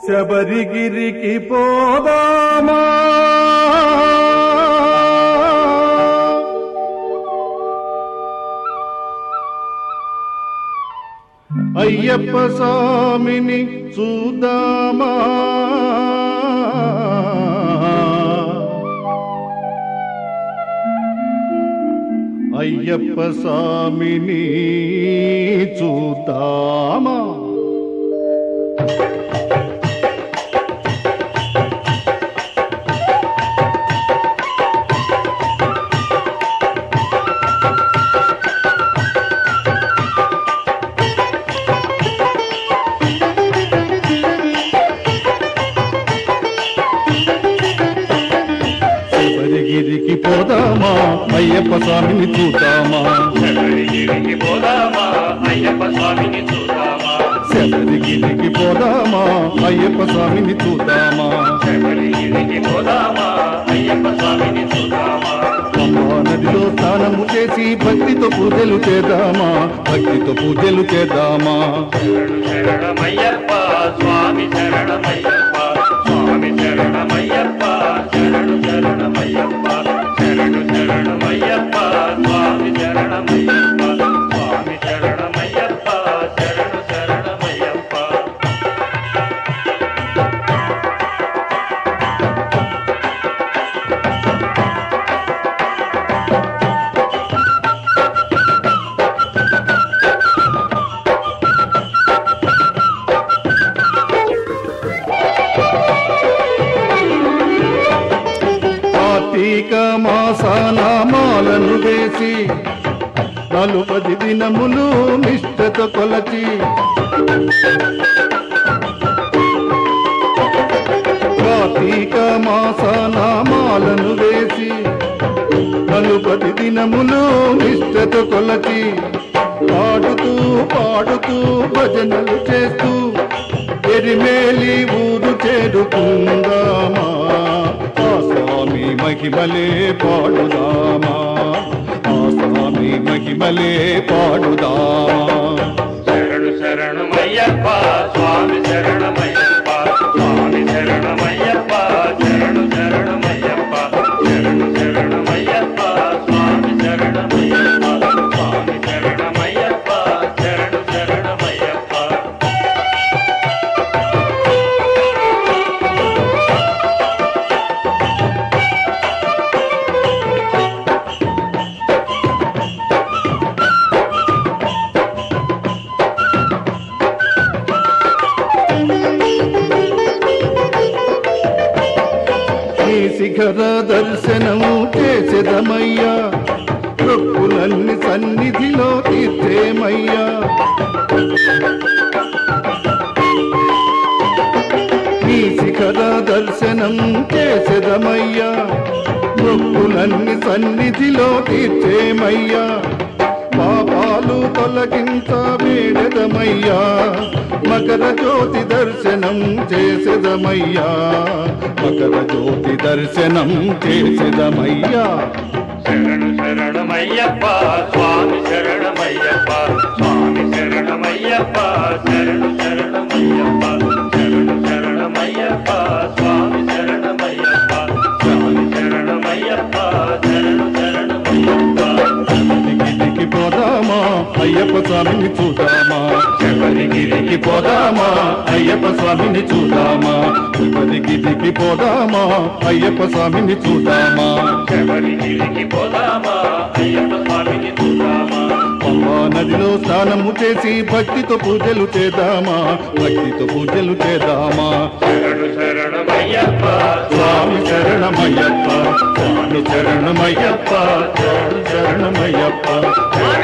శబరిగిరికి పోదామా అయ్యప్ప స్వామిని చూద్దామా అయ్యప్ప స్వామిని చూద్దామా శబరిగిరికి పోదామా అయ్యప్ప స్వామిని చూద్దామా శబరిగిరికి పోదామా అయ్యప్ప స్వామిని చూద్దామా శబరిగిరికి పోదామా అయ్యప్ప స్వామిని చూద్దామా శబరిగిరికి పోదామా అయ్యప్ప స్వామిని చూద్దామా పంబా నదిలో స్నానము చేసి భక్తితో పూజలు చేద్దామా భక్తితో పూజలు చేద్దామా శరణు శరణమయ్యప్ప స్వామి శరణమయ్యప్ప స్వామి శరణమయ్యప్ప శరణు శరణమయ్యప్ప శరణు శరణమయ్యప్ప స్వామి శరణమయ్యప్ప స్వామి శరణమయ్యప్ప శరణు శరణమయ్యప్ప కార్తీక మాసాన మాలను వేసి నలుపది దినములు నిష్ఠతో కొలచి కార్తీక మాసాన మాలను వేసి నలుపది దినములు నిష్ఠతో కొలచి పాడుతూ పాడుతూ భజనలు చేస్తూ ఎరిమేలి ఊరు చేరుకుందామా ఆ స్వామి మహిమలే పాడుదామా ఆ స్వామి మహిమలే పాడుదామా శరణు శరణమయ్యప్ప స్వామి శరణమయ్యప్ప స్వామి శరణమయ్యప్ప శరణు శరణమయ్యప్ప శరణు శరణమయ్యప్ప స్వామి శరణమయ్యప్ప స్వామి శరణమయ్యప్ప శరణు శరణమయ్యప్ప నీ శిఖర దర్శనము చేసేదమయ్యా ప్రొక్కులన్ని సన్నిధిలో తీర్చేమయ్యా నీ శిఖర దర్శనం చేసేదమయ్యా ప్రొక్కులన్ని సన్నిధిలో తీర్చేమయ్యా పాపాలు తొలగించ వేడదమయ్యా మకర జ్యోతి దర్శనం చేసేదమయ్యా మకర జ్యోతి దర్శనం చేసేదమయ్యా శరణు శరణమయ్యప్ప స్వామి శరణమయ్యప్ప స్వామి శరణమయ్యప్ప శరణు శరణమయ్యప్ప శరణు శరణమయ్యప్ప స్వామి శరణమయ్యప్ప స్వామి శరణమయ్యప్ప శరణు శరణమయ్యప్ప దిగి పోదామా అయ్యప్ప స్వామిని చూద్దామా శబరిగిరికి పోదామా అయ్యప్ప స్వామిని చూద్దామా తిరుపతికి దిగి పోదామా అయ్యప్ప స్వామిని చూద్దామా శబరిగిరికి పోదామా అయ్యప్ప స్వామిని చూద్దామా పంబా నదిలో స్నానము చేసి భక్తితో పూజలు చేద్దామా భక్తితో పూజలు చేద్దామా శరణు శరణమయ్యప్ప స్వామి శరణమయ్యప్ప స్వామి శరణమయ్యప్ప శరణు శరణమయ్యప్ప